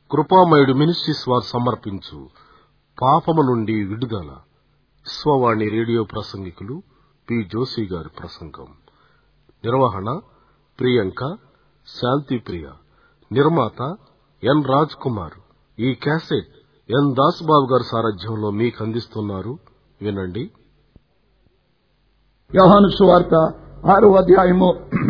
కృపామయుడు ministries వారు సమర్పించు పాపము నుండి విడుదల విశ్వవాణి రేడియో ప్రసంగికులు పి జోషి గారి ప్రసంగం నిర్వహణ ప్రియాంక శాంతిప్రియ నిర్మాత ఎన్ రాజ్ కుమార్ ఈ క్యాసెట్ ఎన్ దాసుబాబు గారి సారథ్యంలో మీకు అందిస్తున్నారు వినండి యోహాను సువార్త ఆరో అధ్యాయము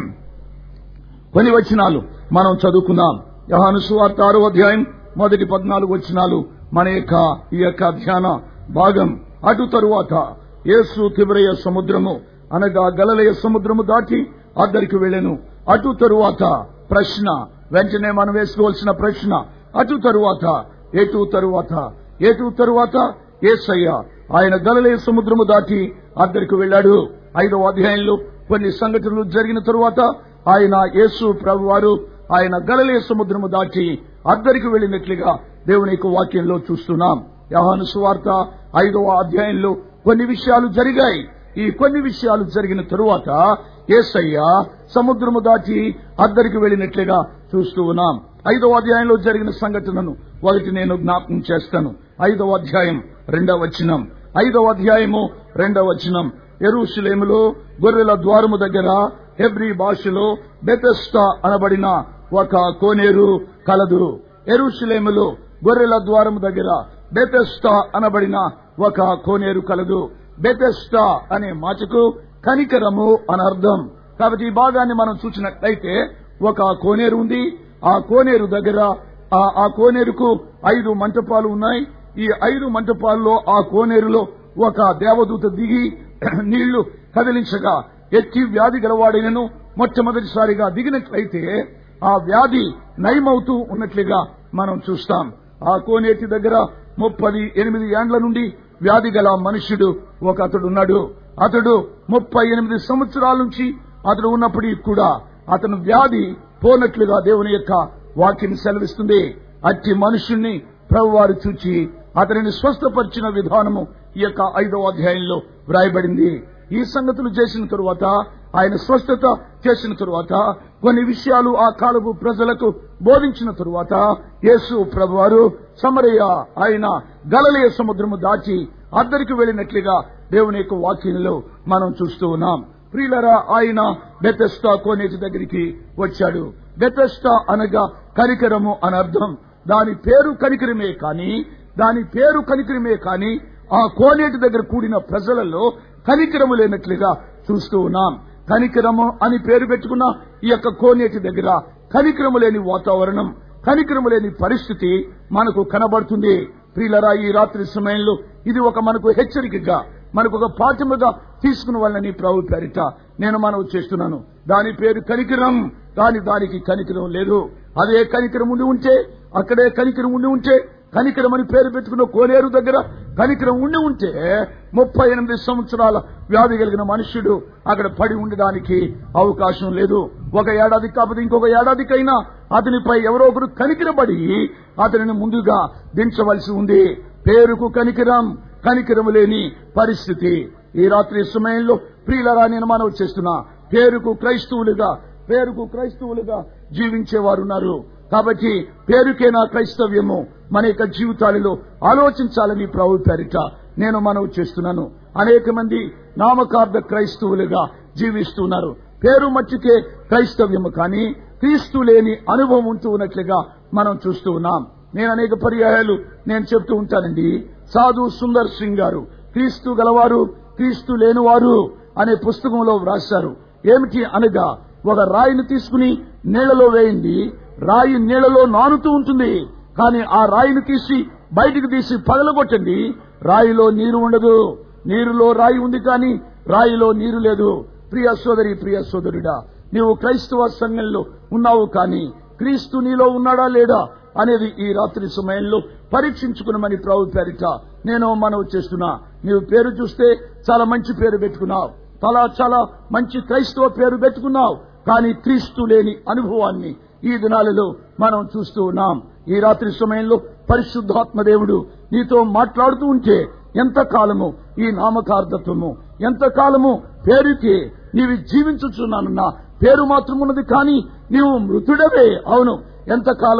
కొన్ని వచనాలు మనం చదువుకుందాం యోహాను సువార్త ఆరో అధ్యాయం మొదటి పద్నాలుగు వచనాలు మన యొక్క ఈ యొక్క ధ్యాన భాగం అటు తరువాత యేసు తిబ్రయ సముద్రము అనగా గలలయ సముద్రము దాటి అద్దరికి వెళ్ళెను అటు తరువాత ప్రశ్న వెంటనే మనం వేసుకోవాల్సిన ప్రశ్న అటు తరువాత ఎటు తరువాత ఎటు తరువాత ఏసయ్య ఆయన గలలయ సముద్రము దాటి అద్దరికి వెళ్ళాడు ఐదవ అధ్యాయంలో కొన్ని సంఘటనలు జరిగిన తరువాత ఆయన యేసు ప్రభు వారు ఆయన గలలయ సముద్రము దాటి అద్దరికి వెళ్ళినట్లుగా దేవుని యొక్క వాక్యంలో చూస్తున్నాం యహాను సువార్త ఐదవ అధ్యాయంలో కొన్ని విషయాలు జరిగాయి ఈ కొన్ని విషయాలు జరిగిన తరువాత ఏసయ్య సముద్రము దాటి అద్దరికి వెళ్ళినట్లుగా చూస్తూ ఉన్నాం ఐదవ అధ్యాయంలో జరిగిన సంఘటనను ఒకటి నేను జ్ఞాపకం చేస్తాను ఐదవ అధ్యాయం రెండవ వచనం ఐదవ అధ్యాయము రెండవ వచనం ఎరుషులేములో గొర్రెల ద్వారము దగ్గర హెబ్రి భాషలో బెతెస్టా అనబడిన ఒక కోనేరు కలదు ఎరుషులేములో గొర్రెల ద్వారము దగ్గర బెతెస్టా అనబడిన ఒక కోనేరు కలదు బెతెస్టా అనే మాటకు కనికరము అని అర్థం కాబట్టి ఈ భాగాన్ని మనం చూసినట్లయితే ఒక కోనేరు ఉంది ఆ కోనేరు దగ్గర ఆ కోనేరుకు ఐదు మంటపాలు ఉన్నాయి ఈ ఐదు మంటపాల్లో ఆ కోనేరులో ఒక దేవదూత దిగి నీళ్లు కదిలించగా ఎత్తి వ్యాధి గలవాడినను మొట్టమొదటిసారిగా దిగినట్లయితే ఆ వ్యాధి నయమవుతూ ఉన్నట్లుగా మనం చూస్తాం ఆ కోనేటి దగ్గర ముప్పది ఎనిమిది ఏండ్ల నుండి వ్యాధి గల మనుష్యుడు ఒక అతడు ఉన్నాడు అతడు ముప్పై ఎనిమిది సంవత్సరాల నుంచి అతడు ఉన్నప్పటికీ కూడా అతను వ్యాధి పోనట్లుగా దేవుని యొక్క వాక్యం సెలవిస్తుంది అట్టి మనుషుణ్ణి ప్రభువారు చూచి అతనిని స్వస్థపరిచిన విధానము ఈ యొక్క ఐదవ అధ్యాయంలో వ్రాయబడింది ఈ సంగతులు చేసిన తరువాత ఆయన స్వస్థత చేసిన తరువాత కొన్ని విషయాలు ఆ కాలపు ప్రజలకు బోధించిన తరువాత యేసు ప్రభువారు సమరయ్య ఆయన గలలయ సముద్రము దాచి అద్దరికి వెళ్లినట్లుగా దేవుని యొక్క వాక్యంలో మనం చూస్తూ ఉన్నాం ప్రియులరా ఆయన బెతెస్టా కోనేటి దగ్గరికి వచ్చాడు బెతెస్టా అనగా కనికరము అని అర్థం దాని పేరు కనికరమే కాని దాని పేరు కనికరమే కాని ఆ కోనేటి దగ్గర కూడిన ప్రజలలో కనికరము లేనట్లుగా చూస్తూ ఉన్నాం కనికరము అని పేరు పెట్టుకున్న ఈ యొక్క కోనేటి దగ్గర కనికరము లేని వాతావరణం కనికరము లేని పరిస్థితి మనకు కనబడుతుంది ప్రియులరా ఈ రాత్రి సమయంలో ఇది ఒక మనకు హెచ్చరికగా మనకు ఒక పాఠముగా తీసుకుని వాళ్ళని ప్రభు పేరిట నేను మనవి చేస్తున్నాను దాని పేరు కనికరం కానీ దానికి కనికరం లేదు అదే కనికరం ఉండి ఉంటే అక్కడే కనికరం ఉండి ఉంటే కనికరం అని పేరు పెట్టుకున్న కోనేరు దగ్గర కనికరం ఉండి ఉంటే ముప్పై ఎనిమిది సంవత్సరాల వ్యాధి కలిగిన మనుష్యుడు అక్కడ పడి ఉండడానికి అవకాశం లేదు ఒక ఏడాది కాకపోతే ఇంకొక ఏడాదికైనా అతనిపై ఎవరో ఒకరు కనికరబడి అతనిని ముందుగా దించవలసి ఉంది పేరుకు కనికరం కనికరము లేని పరిస్థితి ఈ రాత్రి సమయంలో ప్రియులరా నేను మనవి చేస్తున్నా పేరుకు క్రైస్తవులుగా పేరుకు క్రైస్తవులుగా జీవించేవారున్నారు కాబట్టి పేరుకేనా క్రైస్తవ్యము మన యొక్క జీవితాలలో ఆలోచించాలని ప్రభు పేరిట నేను మనవి చేస్తున్నాను అనేక మంది నామకార్థ క్రైస్తవులుగా జీవిస్తున్నారు పేరు మట్టుకే క్రైస్తవ్యము కానీ క్రీస్తు లేని అనుభవం ఉంటూ ఉన్నట్లుగా మనం చూస్తూ ఉన్నాం నేను అనేక పర్యాయాలు నేను చెప్తూ ఉంటానండి సాధు సుందర్ సింగ్ గారు క్రీస్తు గలవారు క్రీస్తు లేనివారు అనే పుస్తకంలో వ్రాశారు ఏమిటి అనగా ఒక రాయిని తీసుకుని నీళ్లలో వేయండి రాయి నీళ్లలో నానుతూ ఉంటుంది కానీ ఆ రాయిని తీసి బయటికి తీసి పగలగొట్టండి రాయిలో నీరు ఉండదు నీరులో రాయి ఉంది కానీ రాయిలో నీరు లేదు ప్రియ సోదరి ప్రియ సోదరుడా నీవు క్రైస్తవ సంఘంలో ఉన్నావు కానీ క్రీస్తు నీలో ఉన్నాడా లేడా అనేది ఈ రాత్రి సమయంలో పరీక్షించుకునమని ప్రభు పేరిట నేను మనవి చేస్తున్నా నీవు పేరు చూస్తే చాలా మంచి పేరు పెట్టుకున్నావు చాలా చాలా మంచి క్రైస్తవ పేరు పెట్టుకున్నావు కానీ క్రీస్తు లేని అనుభవాన్ని ఈ దినాలలో మనం చూస్తూ ఉన్నాం ఈ రాత్రి సమయంలో పరిశుద్ధాత్మ దేవుడు నీతో మాట్లాడుతూ ఉంటే ఎంతకాలము ఈ నామకార్థత్వము ఎంతకాలము పేరుకి నీవు జీవించుచున్నానన్నా పేరు మాత్రం ఉన్నది కానీ నీవు మృతుడవే అవును ఎంతకాలము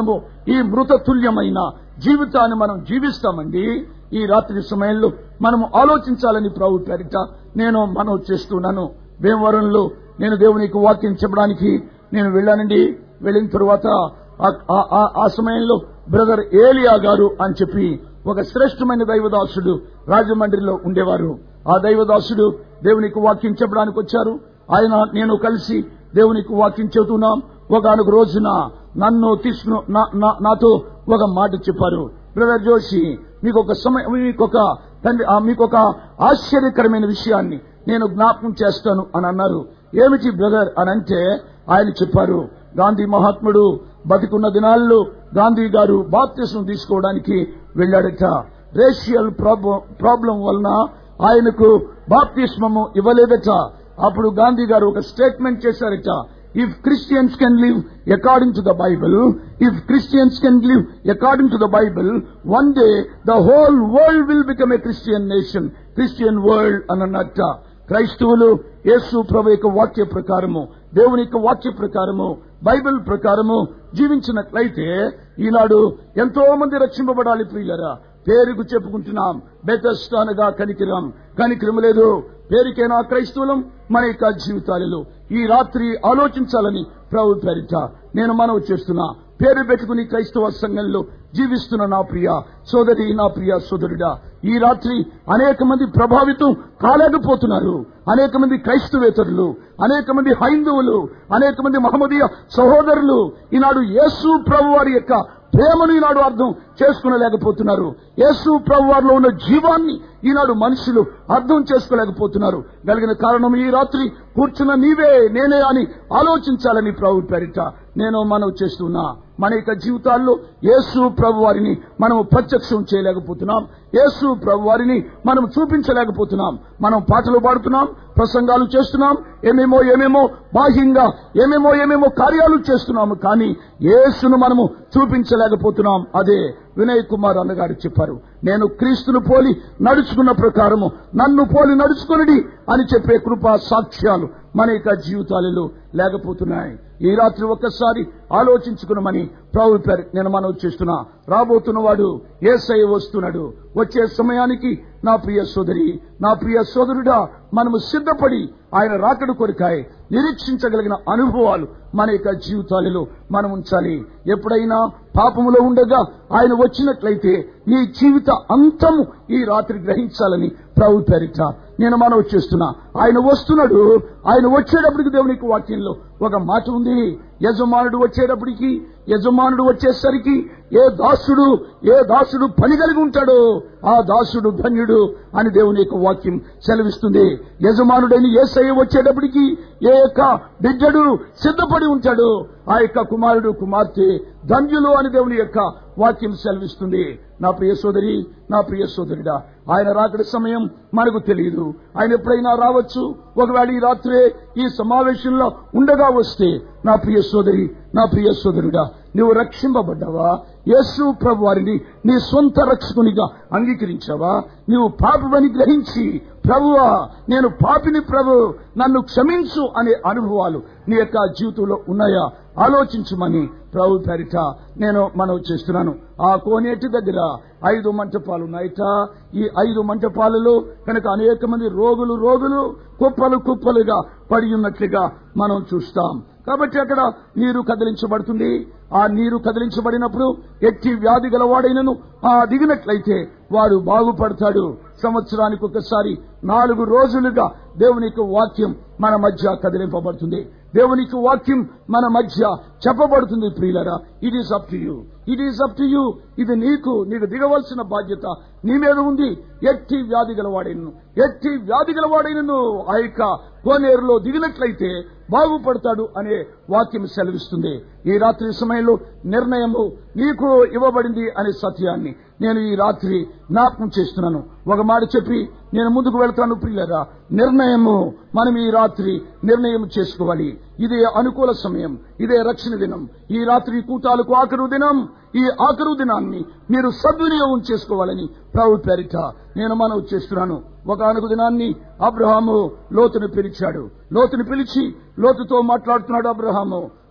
ఈ మృత తుల్యమైన జీవితాన్ని మనం జీవిస్తామండి ఈ రాత్రి సమయంలో మనం ఆలోచించాలని ప్రభు పేరిట నేను మనవి చేస్తున్నాను భీమవరంలో నేను దేవునికి వాక్యం చెప్పడానికి నేను వెళ్ళానండి వెళ్ళిన తరువాత ఆ- ఆ- ఆ- ఆ సమయంలో బ్రదర్ ఏలియా గారు అని చెప్పి ఒక శ్రేష్టమైన దైవదాసుడు రాజమండ్రిలో ఉండేవారు ఆ దైవదాసుడు దేవునికి వాక్యం చెప్పడానికి వచ్చారు ఆయన నేను కలిసి దేవునికి వాక్యం చెబుతున్నాం ఒకనొక రోజున నన్ను తీసుకుని నా- నా- నాతో ఒక మాట చెప్పారు బ్రదర్ జోషి మీకు ఒక సమయం మీకు ఒక తండ్రి ఆ మీకు ఒక ఆశ్చర్యకరమైన విషయాన్ని నేను జ్ఞాపకం చేస్తాను అని అన్నారు ఏమిటి బ్రదర్ అని అంటే ఆయన చెప్పారు గాంధీ మహాత్ముడు బతికున్న దినాల్లో గాంధీ గారు బాప్తిసం తీసుకోవడానికి వెళ్ళాడట రేషియల్ ప్రాబ్లం వలన ఆయనకు బాప్తిస్మము ఇవ్వలేదట అప్పుడు గాంధీ గారు ఒక స్టేట్మెంట్ చేశారట if Christians can live according to the Bible if Christians can live according to the Bible one day the whole world will become a Christian nation Christian world అని అన్నట్ట క్రైస్తవులు యేసు ప్రభు యొక్క వాక్య ప్రకారము దేవుని యొక్క వాక్య ప్రకారము బైబిల్ ప్రకారము జీవించినట్లయితే ఈనాడు ఎంతో మంది రక్షింపబడాలి ప్రియులరా పేరుకు చెప్పుకుంటున్నాం బెతస్థానగా కనికిరాం కనికిరం లేదు పేరుకైనా క్రైస్తవులం మన యొక్క జీవితాలలో ఈ రాత్రి ఆలోచించాలని ప్రభు పేరిట నేను మనవి చేస్తున్నా పేరు పెట్టుకుని క్రైస్తవ సంఘంలో జీవిస్తున్న నా ప్రియ సోదరి నా ప్రియ సోదరుడా ఈ రాత్రి అనేక మంది ప్రభావితం కాలేకపోతున్నారు అనేక మంది క్రైస్తవేతరులు అనేక మంది హైందవులు అనేక మంది మహమ్మదీయ సహోదరులు ఈనాడు యేసు ప్రభు వారి యొక్క ప్రేమను ఈనాడు అర్థం చేసుకునలేకపోతున్నారు యేసు ప్రభు వారిలో ఉన్న జీవాన్ని ఈనాడు మనుషులు అర్థం చేసుకోలేకపోతున్నారు కలిగిన కారణం ఈ రాత్రి కూర్చున్న నీవే నేనే అని ఆలోచించాలని ప్రభు పేరిట నేను మనవి చేస్తున్నా మన యొక్క జీవితాల్లో యేసు ప్రభు వారిని మనం ప్రత్యక్షం చేయలేకపోతున్నాం యేసు ప్రభు వారిని మనం చూపించలేకపోతున్నాం మనం పాటలు పాడుతున్నాం ప్రసంగాలు చేస్తున్నాం ఏమేమో ఏమేమో బాహ్యంగా ఏమేమో ఏమేమో కార్యాలు చేస్తున్నాము కానీ యేసును మనము చూపించలేకపోతున్నాం అదే వినయ్ కుమార్ అన్నగారు చెప్పారు నేను క్రీస్తును పోలి నడుచుకున్న ప్రకారము నన్ను పోలి నడుచుకునడి అని చెప్పే కృపా సాక్ష్యాలు మన యొక్క జీవితాలలో లేకపోతున్నాయి ఈ రాత్రి ఒక్కసారి ఆలోచించుకునమని ప్రభు పేరు నేను మనవి చేస్తున్నా రాబోతున్న వాడు ఏసై వస్తున్నాడు వచ్చే సమయానికి నా ప్రియ సోదరి నా ప్రియ సోదరుడా మనము సిద్ధపడి ఆయన రాకడు కొరకాయ నిరీక్షించగలిగిన అనుభవాలు మన యొక్క జీవితాలలో మనం ఉంచాలి ఎప్పుడైనా పాపములో ఉండగా ఆయన వచ్చినట్లయితే నీ జీవిత అంతము ఈ రాత్రి గ్రహించాలని ప్రభు పేరిట నేను మనవి చేస్తున్నా ఆయన వస్తున్నాడు ఆయన వచ్చేటప్పటికి దేవునికి వాక్యంలో ఒక మాట ఉంది యజమానుడు వచ్చేటప్పటికి యజమానుడు వచ్చేసరికి ఏ దాసుడు ఏ దాసుడు పని కలిగి ఉంటాడో ఆ దాసుడు ధన్యుడు అని దేవుని యొక్క వాక్యం సెలవిస్తుంది యజమానుడైన ఏసయ్య వచ్చేటప్పటికి ఏ యొక్క బిడ్డడు సిద్ధపడి ఉంటాడు ఆ యొక్క కుమారుడు కుమార్తె ధన్యులు అని దేవుని యొక్క వాక్యం సెలవిస్తుంది నా ప్రియ సోదరి నా ప్రియ సోదరుడా ఆయన రాకడి సమయం మనకు తెలియదు ఆయన ఎప్పుడైనా రావచ్చు ఒకవేళ ఈ రాత్రే ఈ సమావేశంలో ఉండగా వస్తే నా ప్రియ సోదరి నా ప్రియ సోదరుడా నువ్వు రక్షింపబడ్డావా యేసు ప్రభు వారిని నీ సొంత రక్షకునిగా అంగీకరించావా నీవు పాపమని గ్రహించి ప్రభువా నేను పాపిని ప్రభు నన్ను క్షమించు అనే అనుభవాలు నీ యొక్క జీవితంలో ఉన్నాయా ఆలోచించమని ప్రభు పేరిట నేను మనవి చేస్తున్నాను ఆ కోనేటి దగ్గర ఐదు మంటపాలు ఉన్నాయట ఈ ఐదు మంటపాలలో కనుక అనేక మంది రోగులు రోగులు కుప్పలు కుప్పలుగా పడి ఉన్నట్లుగా మనం చూస్తాం కాబట్టి అక్కడ నీరు కదిలించబడుతుంది ఆ నీరు కదిలించబడినప్పుడు ఎట్టి వ్యాధి గలవాడైనను ఆ దిగినట్లయితే వాడు బాగుపడతాడు సంవత్సరానికి ఒకసారి నాలుగు రోజులుగా దేవుని యొక్క వాక్యం మన మధ్య కదిలింపబడుతుంది దేవునికి వాక్యం మన మధ్య చెప్పబడుతుంది ప్రియులరా it is up to you it is up to you ఇది నీకు నీకు దిగవలసిన బాధ్యత నీ మీద ఉంది ఎట్టి వ్యాధి గలవాడైనను ఎట్టి వ్యాధి గలవాడైనను ఆ యొక్క కోనేరులో దిగినట్లయితే బాగుపడతాడు అనే వాక్యం సెలవిస్తుంది ఈ రాత్రి సమయంలో నిర్ణయము నీకు ఇవ్వబడింది అనే సత్యాన్ని నేను ఈ రాత్రి జ్ఞాపకం చేస్తున్నాను ఒక మాట చెప్పి నేను ముందుకు వెళ్తాను ప్రియులరా నిర్ణయము మనం ఈ రాత్రి నిర్ణయం చేసుకోవాలి ఇదే అనుకూల సమయం ఇదే రక్షణ దినం ఈ రాత్రి కూటాలకు ఆఖరు దినం ఈ ఆఖరు దినాన్ని మీరు సద్వినియోగం చేసుకోవాలని ప్రభు పేరిట నేను మనవి చేస్తున్నాను ఒక అనుకు దినాన్ని అబ్రహాము లోతును పిలిచాడు లోతుని పిలిచి లోతుతో మాట్లాడుతున్నాడు అబ్రహాము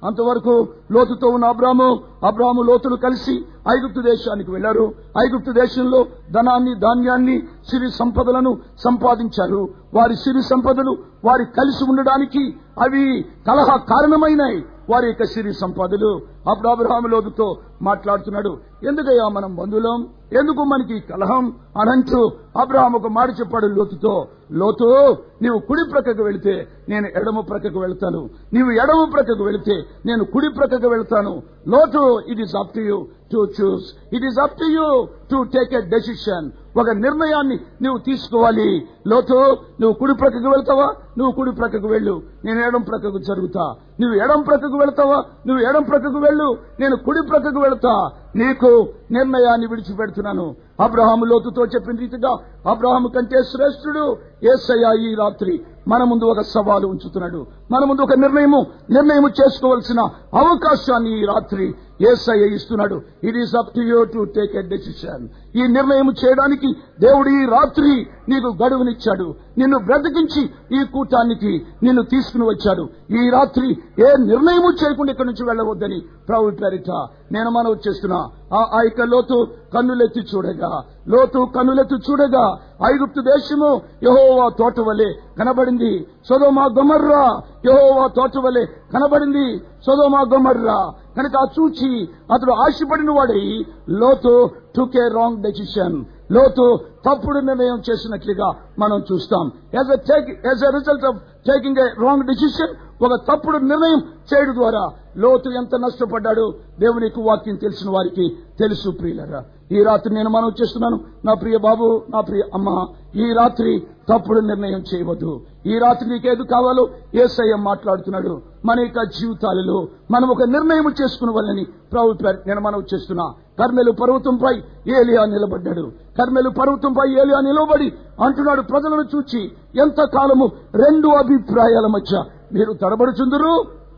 అంతవరకు లోతుతో ఉన్న అబ్రాము అబ్రాము లోతులు కలిసి ఐగుప్తు దేశానికి వెళ్లారు ఐగుప్తు దేశంలో ధనాన్ని ధాన్యాన్ని సిరి సంపదలను సంపాదించారు వారి సిరి సంపదలు వారి కలిసి ఉండడానికి అవి కలహ కారణమైనాయి వారి యొక్క సిరి సంపదలు అప్పుడు అబ్రహాము లోతుతో మాట్లాడుతున్నాడు ఎందుకయ్యా మనం బంధువులం ఎందుకు మనకి కలహం అనంటూ అబ్రహాం ఒక మాట చెప్పాడు లోతుతో లోతు నీవు కుడి ప్రక్కకు వెళితే నేను ఎడమ ప్రక్కకు వెళ్తాను నీవు ఎడమ ప్రక్కకు వెళితే నేను కుడి ప్రక్కకు వెళ్తాను లోతు it is up to you to choose it is up to you to take a decision ఒక నిర్ణయాన్ని నువ్వు తీసుకోవాలి లోతు నువ్వు కుడి ప్రక్కకు వెళ్తావా నువ్వు కుడి ప్రక్కకు వెళ్ళు నేను ఎడం ప్రక్కకు జరుగుతా నువ్వు ఎడం ప్రక్కకు వెళ్తావా నువ్వు ఎడం ప్రక్కకు వెళ్ళు నేను కుడి ప్రక్కకు వెళ్తా నీకు నిర్ణయాన్ని విడిచిపెడుతున్నాను అబ్రహాము లోతుతో చెప్పిన రీతిగా అబ్రహాము కంటే శ్రేష్ఠుడు ఏసయ్య ఈ రాత్రి మన ముందు ఒక సవాలు ఉంచుతున్నాడు మన ముందు ఒక నిర్ణయము నిర్ణయం చేసుకోవాల్సిన అవకాశాన్ని ఈ రాత్రి ఏసయ్య ఇస్తున్నాడు it is up to you to take a decision ఈ నిర్ణయం చేయడానికి దేవుడు ఈ రాత్రి నీకు గడువునిచ్చాడు నిన్ను బ్రతికించి ఈ కూటానికి నిన్ను తీసుకుని వచ్చాడు ఈ రాత్రి ఏ నిర్ణయము చేయకుండా ఇక్కడి నుంచి వెళ్ళవద్దని ప్రభు పేరిట నేను మనవి చేస్తున్నా ఆ యొక్క లోతు కన్నులెత్తి చూడగా లోతు కన్నులెత్తి చూడగా ఐగుప్తు దేశము యహోవా తోట వలె కనబడింది సొదోమా గొమర్రా యహోవా తోట వలె కనబడింది సొదోమా గొమర్రా కనుక చూచి అతడు ఆశపడిన వాడి లోతు టుక్ ఏ రాంగ్ డెసిషన్ లోతు తప్పుడు నిర్ణయం చేసినట్లుగా మనం చూస్తాం as as a result of taking a wrong decision ఒక తప్పుడు నిర్ణయం చేయడం ద్వారా లోతు ఎంత నష్టపడ్డాడు దేవునికి వాక్యం తెలిసిన వారికి తెలుసు ప్రియులరా ఈ రాత్రి నేను మనం చేస్తున్నాను నా ప్రియ బాబు నా ప్రియ అమ్మ ఈ రాత్రి తప్పుడు నిర్ణయం చేయవద్దు ఈ రాత్రి నీకేది కావాలో ఏసయ్య మాట్లాడుతున్నాడు మన యొక్క జీవితాలలో మనం ఒక నిర్ణయం చేసుకున్న వాళ్ళని ప్రభు నేను మనం చేస్తున్నా కర్మెలు పర్వతంపై ఏలియా నిలబడ్డాడు కర్మెలు పర్వతంపై ఏలియా నిలబడి అంటున్నాడు ప్రజలను చూచి ఎంత కాలము రెండు అభిప్రాయాల మధ్య మీరు తడబడుచుందరు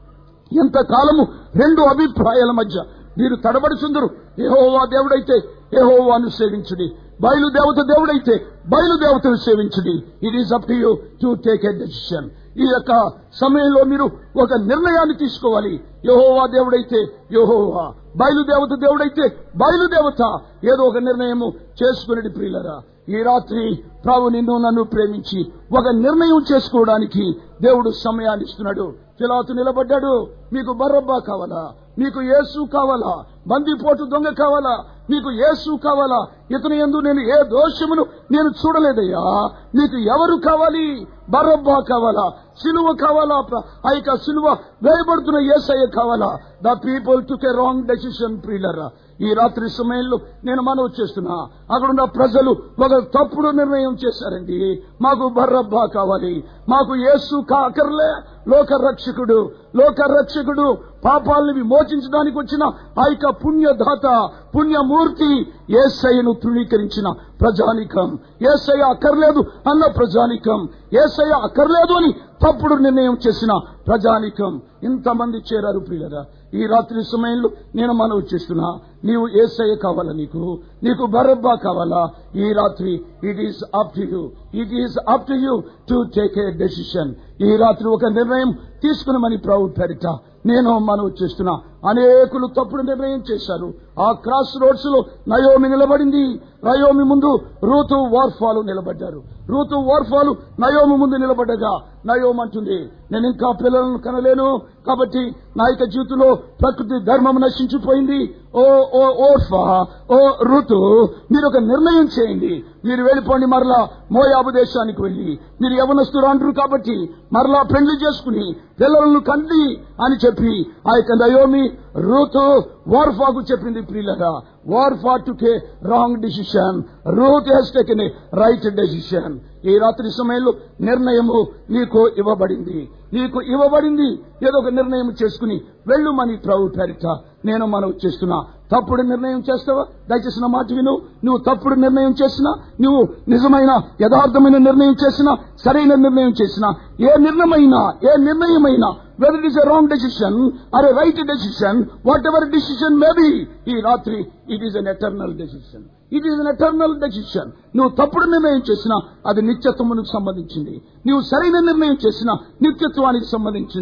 ఎంత కాలము రెండు అభిప్రాయాల మధ్య మీరు తడబడుచుందరు ఏహోవా దేవుడైతే ఏహోవాను సేవించుడి బయలుదేవత దేవుడైతే బయలుదేవతను సేవించుడి it is up to you to take a decision ఈ యొక్క సమయంలో మీరు ఒక నిర్ణయాన్ని తీసుకోవాలి యహోవా దేవుడైతే యహోవా బయలుదేవత దేవుడైతే బయలుదేవత ఏదో ఒక నిర్ణయము చేసుకునేది ప్రియులరా ఈ రాత్రి ప్రభు నిన్ను నన్ను ప్రేమించి ఒక నిర్ణయం చేసుకోవడానికి దేవుడు సమయాన్ని ఇస్తున్నాడు పిలాతు నిలబడ్డాడు మీకు బర్రబ్బా కావాలా మీకు యేసు కావాలా బందిపోటు దొంగ కావాలా మీకు యేసు కావాలా ఇతని ఎందు నేను ఏ దోషమును నేను చూడలేదయ్యా మీకు ఎవరు కావాలి బర్రబ్బా కావాలా సిలువ కావాలా ఆ యొక్క సిలువ వేయబడుతున్న ఏసయ్య కావాలా the people took a wrong decision ప్రియులరా ఈ రాత్రి సమయంలో నేను మనవి చేస్తున్నా అక్కడున్న ప్రజలు ఒక తప్పుడు నిర్ణయం చేశారండి మాకు బర్రబ్బా కావాలి మాకు యేసు కాకర్లే లోక రక్షకుడు లోక రక్షకుడు పాపాలను విమోచించడానికి వచ్చిన ఆ యొక్క పుణ్యదాత పుణ్యమూర్తి ఏసయ్యను తృణీకరించిన ప్రజానికం ఏసయ్య అక్కర్లేదు అన్న ప్రజానికం ఏసయ్య అక్కర్లేదు అని తప్పుడు నిర్ణయం చేసిన ప్రజానికం ఇంతమంది చేరారు ప్రియులరా ఈ రాత్రి సమయంలో నేను మనవి చేస్తున్నా నీవు ఏసయ్య కావాలా నీకు నీకు బరబ్బా కావాలా ఈ రాత్రి it is up to you it is up to you to take a decision ఈ రాత్రి ఒక నిర్ణయం తీసుకునమని ప్రభు పేరిట నేను మనవి చేస్తున్నా అనేకులు తప్పుడు నిర్ణయం చేశారు ఆ క్రాస్ రోడ్స్ లో నయోమి నిలబడింది నయోమి ముందు రూతు వార్ఫాలు నిలబడ్డారు రూతు వార్ఫాలు నయోమి ముందు నిలబడ్డగా నయోమ్ అంటుంది నేను ఇంకా పిల్లలను కనలేను కాబట్టి నా యొక్క జీవితంలో ప్రకృతి ధర్మం నశించిపోయింది ఓ ఓ ఓర్ఫా ఓ ఋతు మీరు ఒక నిర్ణయం చేయండి మీరు వెళ్ళిపోండి మరలా మోయాబు దేశానికి వెళ్లి మీరు యవనస్తులు అంటారు కాబట్టి మరలా పెళ్లి చేసుకుని పిల్లలను కండి అని చెప్పి ఆ యొక్క నయోమి రూతు వార్ఫాకు చెప్పింది ప్రియులగా Orpah took a wrong decision Ruth has taken a right decision ఈ రాత్రి సమయంలో నిర్ణయము నీకు ఇవ్వబడింది నీకు ఇవ్వబడింది ఏదో ఒక నిర్ణయం చేసుకుని వెళ్ళుమని ప్రభు పేరిట నేను మనవి చేస్తున్నా తప్పుడు నిర్ణయం చేస్తావా దయచేసిన మాట విను నువ్వు తప్పుడు నిర్ణయం చేసినా నువ్వు నిజమైన యథార్థమైన నిర్ణయం చేసినా సరైన నిర్ణయం చేసినా ఏ నిర్ణయమైనా ఏ నిర్ణయమైనా whether it is a wrong decision or a right decision whatever decision maybe ఈ రాత్రి it is an eternal decision it is an eternal decision నువ్వు తప్పుడు నిర్ణయం చేసినా అది నిత్యత్వమునకు సంబంధించింది నువ్వు సరైన నిర్ణయం చేసినా నిత్యత్వానికి సంబంధించింది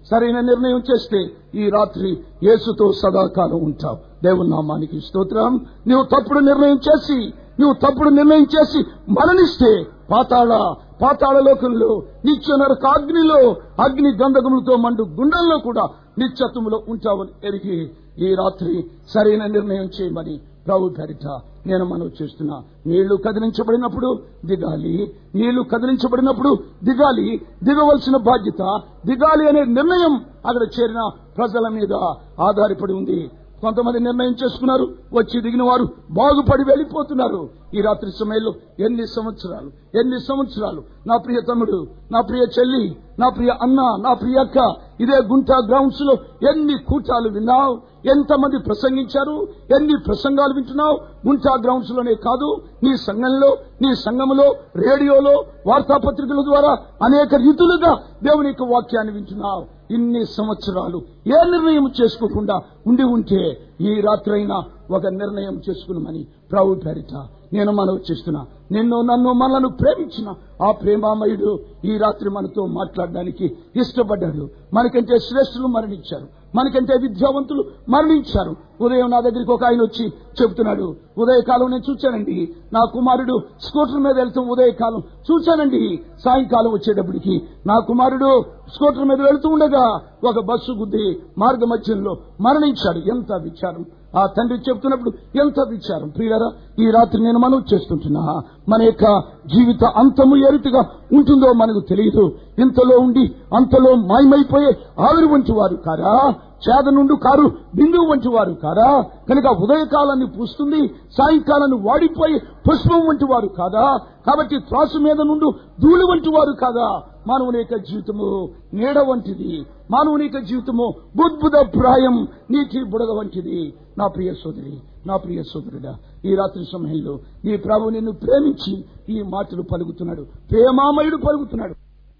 సరైన నిర్ణయం చేస్తే ఈ రాత్రి యేసుతో సదాకాలం ఉంటావు దేవుని నామానికి స్తోత్రం నువ్వు తప్పుడు నిర్ణయం చేసి నువ్వు తప్పుడు నిర్ణయం చేసి మరణిస్తే పాతాళ పాతాళ లోకంలో నిత్య నరక అగ్నిలో అగ్ని గంధకములతో మండు గుండెల్లో కూడా నిత్యత్వములో ఉంటావని ఎరిగి ఈ రాత్రి సరైన నిర్ణయం చేయమని ప్రభు పేరిట నేను మనవి చేస్తున్నా నీళ్లు కదిలించబడినప్పుడు దిగాలి నీళ్లు కదిలించబడినప్పుడు దిగాలి దిగవలసిన బాధ్యత దిగాలి అనే నిర్ణయం అక్కడ చేరిన ప్రజల మీద ఆధారపడి ఉంది కొంతమంది నిర్ణయం చేసుకున్నారు వచ్చి దిగిన వారు బాగుపడి వెళ్లిపోతున్నారు ఈ రాత్రి సమయంలో ఎన్ని సంవత్సరాలు ఎన్ని సంవత్సరాలు నా ప్రియ తమ్ముడు నా ప్రియ చెల్లి నా ప్రియ అన్న నా ప్రియ అక్క ఇదే గుంటా గ్రౌండ్స్ లో ఎన్ని కూటాలు విన్నావు ఎంతమంది ప్రసంగించారు ఎన్ని ప్రసంగాలు వింటున్నావు గుంటా గ్రౌండ్స్ లోనే కాదు నీ సంఘంలో నీ సంఘములో రేడియోలో వార్తాపత్రికల ద్వారా అనేక రీతులుగా దేవుని యొక్క వాక్యాన్ని వింటున్నావు ఇన్ని సంవత్సరాలు ఏ నిర్ణయం చేసుకోకుండా ఉండి ఉంటే ఈ రాత్రైనా ఒక నిర్ణయం చేసుకున్నామని ప్రభు పేరిట నేను మనవి చేస్తున్నా నిన్ను నన్ను మనలను ప్రేమించిన ఆ ప్రేమామయుడు ఈ రాత్రి మనతో మాట్లాడడానికి ఇష్టపడ్డాడు మనకంటే శ్రేష్ఠులు మరణించారు మనకంటే విద్యావంతులు మరణించారు ఉదయం నా దగ్గరికి ఒక ఆయన వచ్చి చెబుతున్నాడు ఉదయకాలం నేను చూచానండి నా కుమారుడు స్కూటర్ మీద వెళ్తూ ఉదయకాలం చూచానండి సాయంకాలం వచ్చేటప్పటికి నా కుమారుడు స్కూటర్ మీద వెళ్తూ ఉండగా ఒక బస్సు గుద్ది మార్గ మధ్యంలో మరణించాడు ఎంత విచారం ఆ తండ్రి చెప్తున్నప్పుడు ఎంత విచారం ప్రియులరా ఈ రాత్రి నేను మనవి చేస్తుంటున్నా మన యొక్క జీవిత అంతము ఏ రీతిగా ఉంటుందో మనకు తెలియదు ఇంతలో ఉండి అంతలో మాయమైపోయే ఆవిరి వంటి వారు కారా చేద నుండి కారు బిందువు వంటి వారు కాదా కనుక ఉదయకాలాన్ని పూస్తుంది సాయంకాలాన్ని వాడిపోయి పుష్పం వంటి వారు కాదా కాబట్టి త్రాసు మీద నుండి ధూళి వంటి వారు కాదా మానవుని యొక్క జీవితము నీడ వంటిది మానవుని యొక్క జీవితము బుద్బుద ప్రాయం నీటి బుడగ వంటిది నా ప్రియ సోదరి నా ప్రియ సోదరుడా ఈ రాత్రి సమయంలో నీ ప్రభు నిన్ను ప్రేమించి ఈ మాటలు పలుకుతున్నాడు ప్రేమామయుడు పలుకుతున్నాడు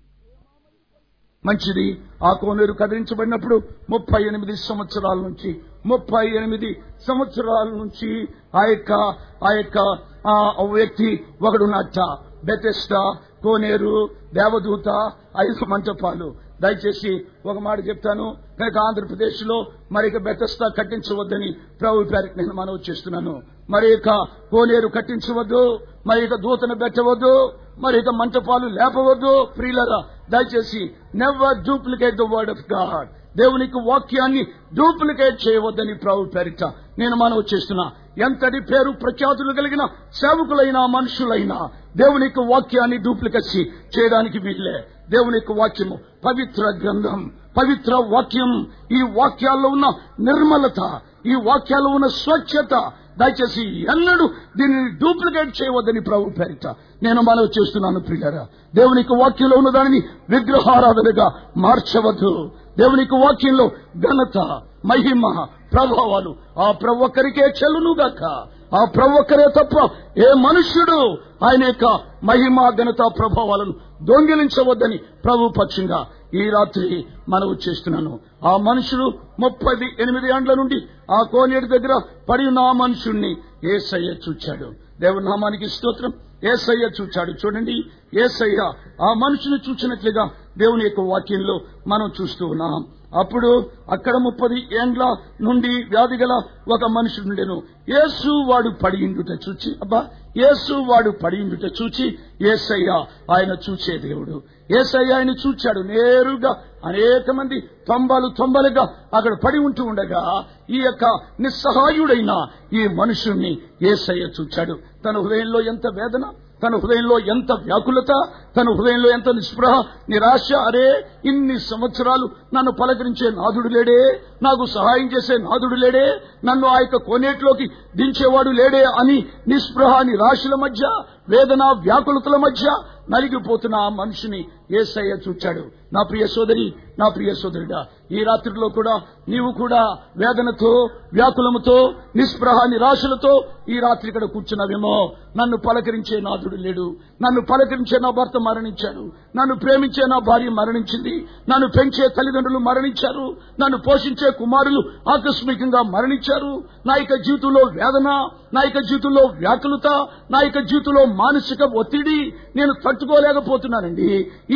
మంచిది ఆ కోనేరు కదిలించబడినప్పుడు ముప్పై ఎనిమిది సంవత్సరాల నుంచి ముప్పై ఎనిమిది సంవత్సరాల నుంచి ఆ యొక్క ఆ యొక్క ఆ వ్యక్తి ఒకడున్నట్ట బెటెస్టా కోనేరు దేవదూత ఐదు మంటపాలు దయచేసి ఒక మాట చెప్తాను కనుక ఆంధ్రప్రదేశ్ లో మరి ఇక బెతస్తా కట్టించవద్దని ప్రభు పేరికి నేను మనవి చేస్తున్నాను మరి ఇక కోనేరు కట్టించవద్దు మరి ఇక దూతను పెట్టవద్దు మరి ఇక మంటపాలు లేపవద్దు ప్రియులరా దయచేసి never duplicate the word of God దేవునికి వాక్యాన్ని డూప్లికేట్ చేయవద్దని ప్రభు పేరిట నేను మనవి చేస్తున్నా ఎంతటి పేరు ప్రఖ్యాతులు కలిగిన సేవకులైన మనుషులైనా దేవునికి వాక్యాన్ని డూప్లికేట్ చేయడానికి వీళ్ళే దేవుని యొక్క వాక్యము పవిత్ర గ్రంథం పవిత్ర వాక్యం ఈ వాక్యాల్లో ఉన్న నిర్మలత ఈ వాక్యాల్లో ఉన్న స్వచ్ఛత దయచేసి ఎన్నడూ దీనిని డూప్లికేట్ చేయవద్దని ప్రభు పేరిట నేను మనవి చేస్తున్నాను ప్రియులరా దేవునికి వాక్యంలో ఉన్న దానిని విగ్రహారాధనగా మార్చవద్దు దేవునికి వాక్యంలో ఘనత మహిమ ప్రభావాలు ఆ ప్రవొక్కరికే చెల్లునుగాక ఆ ప్రవొక్కరే తప్ప ఏ మనుష్యుడు ఆయన యొక్క మహిమ ఘనత ప్రభావాలను దొంగిలించవద్దని ప్రభు పక్షంగా ఈ రాత్రి మనవి చేస్తున్నాను ఆ మనుషుడు ముప్పై ఎనిమిది ఏండ్ల నుండి ఆ కోనేటి దగ్గర పడి ఉన్న ఆ మనుషుణ్ణి ఏసయ్య చూచాడు దేవుని నామానికి స్తోత్రం ఏసయ్య చూచాడు చూడండి ఏసయ్య ఆ మనుషుని చూచినట్లుగా దేవుని యొక్క వాక్యంలో మనం చూస్తూ ఉన్నాం అప్పుడు అక్కడ ముప్పది ఏండ్ల నుండి వ్యాధి గల ఒక మనుషుడుండెను యేసు వాడు పడియుండుట చూచి అబ్బా యేసు వాడు పడియుండుట చూచి ఏసయ్య ఆయన చూచే దేవుడు ఏసయ్య ఆయన చూచాడు నేరుగా అనేక మంది తొంబలు తొంబలుగా అక్కడ పడి ఉంటూ ఉండగా ఈ యొక్క నిస్సహాయుడైన ఈ మనుషుణ్ణి ఏసయ్య చూచాడు తన హృదయంలో ఎంత వేదన తన హృదయంలో ఎంత వ్యాకులత తన హృదయంలో ఎంత నిస్పృహ నిరాశ అరే ఇన్ని సంవత్సరాలు నన్ను పలకరించే నాదుడు లేడే నాకు సహాయం చేసే నాదుడు లేడే నన్ను ఆ యొక్క కోనేట్లోకి దించేవాడు లేడే అని నిస్పృహ నిరాశల మధ్య వేదన వ్యాకులతల మధ్య నలిగిపోతున్న ఆ మనిషిని ఏసయ్య చూచాడు నా ప్రియ సోదరి నా ప్రియ సోదరుడా ఈ రాత్రిలో కూడా నీవు కూడా వేదనతో వ్యాకులముతో నిస్పృహ నిరాశలతో ఈ రాత్రి ఇక్కడ కూర్చున్నావేమో నన్ను పలకరించే నాథుడు లేడు నన్ను పలకరించే నా భర్త మరణించాడు నన్ను ప్రేమించే నా భార్య మరణించింది నన్ను పెంచే తల్లిదండ్రులు మరణించారు నన్ను పోషించే కుమారులు ఆకస్మికంగా మరణించారు నా యొక్క జీవితంలో వేదన నా యొక్క జీవితంలో వ్యాకులత నా యొక్క జీవితంలో మానసిక ఒత్తిడి నేను తట్టుకోలేకపోతున్నానండి ఈ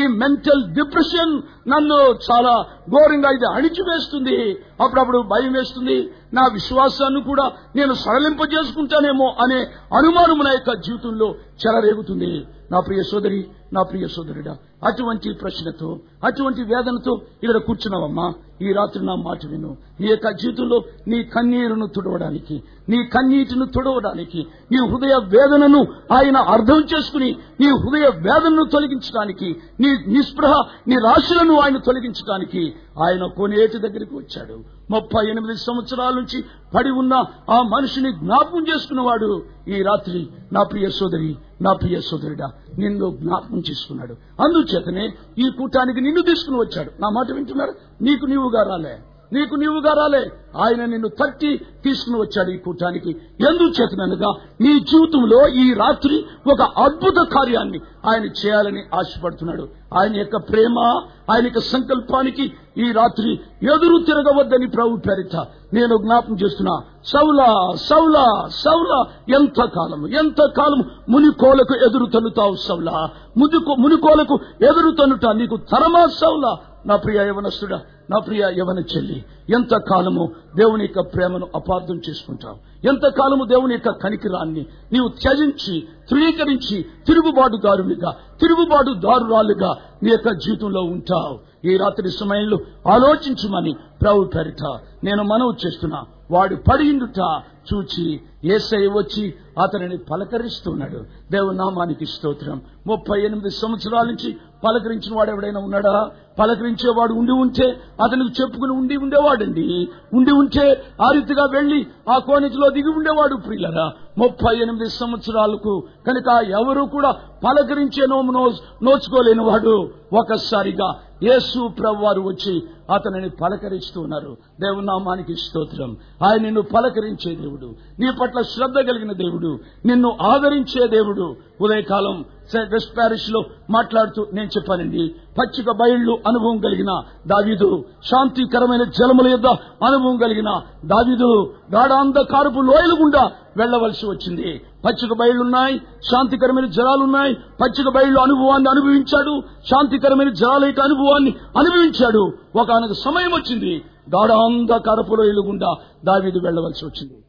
మెంటల్ డిప్రెషన్ నన్ను చాలా ఘోరంగా ఇది అణిచివేస్తుంది అప్పుడప్పుడు భయం వేస్తుంది నా విశ్వాసాన్ని కూడా నేను సడలింపజేసుకుంటానేమో అనే అనుమానం నా యొక్క జీవితంలో చెలరేగుతుంది నా ప్రియ సోదరి నా ప్రియ సోదరుడా అటువంటి ప్రశ్నతో అటువంటి వేదనతో ఇక్కడ కూర్చున్నావమ్మా ఈ రాత్రి నా మాట విను నీ యొక్క జీవితంలో నీ కన్నీరును తుడవడానికి నీ కన్నీటిని తుడవడానికి నీ హృదయ వేదనను ఆయన అర్థం చేసుకుని నీ హృదయ వేదనను తొలగించడానికి నీ నిస్పృహ నీ రాశులను ఆయన తొలగించడానికి ఆయన కోనేటి దగ్గరికి వచ్చాడు ముప్పై ఎనిమిది సంవత్సరాల నుంచి పడి ఉన్న ఆ మనిషిని జ్ఞాపకం చేసుకున్నవాడు ఈ రాత్రి నా ప్రియ సోదరి నా ప్రియ సోదరుడా నిన్ను జ్ఞాపకం చేసుకున్నాడు అందుచేతనే ఈ కూటానికి నిన్ను తీసుకుని వచ్చాడు నా మాట వింటున్నారు నీకు నీవుగా రాలే నీకు నీవుగా రాలే ఆయన నిన్ను తట్టి తీసుకుని వచ్చాడు ఈ కూటానికి ఎందుకు చేతనగా నీ జీవితంలో ఈ రాత్రి ఒక అద్భుత కార్యాన్ని ఆయన చేయాలని ఆశపడుతున్నాడు ఆయన యొక్క ప్రేమ ఆయన యొక్క సంకల్పానికి ఈ రాత్రి ఎదురు తిరగవద్దని ప్రభు పేరిట నేను జ్ఞాపం చేస్తున్నా సౌలా సౌలా సౌలా ఎంత కాలము ఎంత కాలము మునికోలకు ఎదురు తన్నుతావు సౌలా మునికో మునికోలకు ఎదురు తన్నుట నీకు తరమా సౌలా నా ప్రియ యవనస్తుడా నా ప్రియ యవన చెల్లి ఎంత కాలము దేవుని యొక్క ప్రేమను అపార్థం చేసుకుంటావు ఎంత కాలము దేవుని యొక్క కనికిరాన్ని నీవు త్యజించి ధృవీకరించి తిరుగుబాటుదారునిగా తిరుగుబాటుదారురాలుగా నీ యొక్క జీవితంలో ఉంటావు ఈ రాత్రి సమయంలో ఆలోచించమని ప్రభు పేరిట నేను మనవి చేస్తున్నా వాడు పడిండుట చూచి ఏసై వచ్చి అతనిని పలకరిస్తున్నాడు దేవుని నామానికి స్తోత్రం ముప్పై ఎనిమిది సంవత్సరాల నుంచి పలకరించిన వాడు ఎవడైనా ఉన్నాడా పలకరించేవాడు ఉండి ఉంటే అతనికి చెప్పుకుని ఉండి ఉండేవాడండి ఉండి ఉంటే ఆ రీతిగా వెళ్లి ఆ కోనిటిలో దిగి ఉండేవాడు ప్రియులరా ముప్పై ఎనిమిది సంవత్సరాలకు కనుక ఎవరు కూడా పలకరించే నోము నో- నోచుకోలేని వాడు ఒకసారిగా యేసు ప్రభు వారు వచ్చి అతనిని పలకరిస్తూ ఉన్నారు దేవుని నామానికి స్తోత్రం ఆయన నిన్ను పలకరించే దేవుడు నీ పట్ల శ్రద్ధ కలిగిన దేవుడు నిన్ను ఆదరించే దేవుడు ఉదయకాలం సె- వెస్ట్ ప్యారిస్ లో మాట్లాడుతూ నేను చెప్పానండి పచ్చిక బయళ్లు అనుభవం కలిగిన దావీదు శాంతికరమైన జలముల యొద్ద అనుభవం కలిగిన దావీదు గాఢాంధకారపు లోయలు గుండా వెళ్లవలసి వచ్చింది పచ్చిక బయళ్లున్నాయి శాంతికరమైన జలాలున్నాయి పచ్చిక బయళ్ళు అనుభవాన్ని అనుభవించాడు శాంతికరమైన జలాల యొక్క అనుభవాన్ని అనుభవించాడు ఒకనొక సమయం వచ్చింది గాఢాంధకారపు లోయలు గుండా దావీదు వెళ్లవలసి వచ్చింది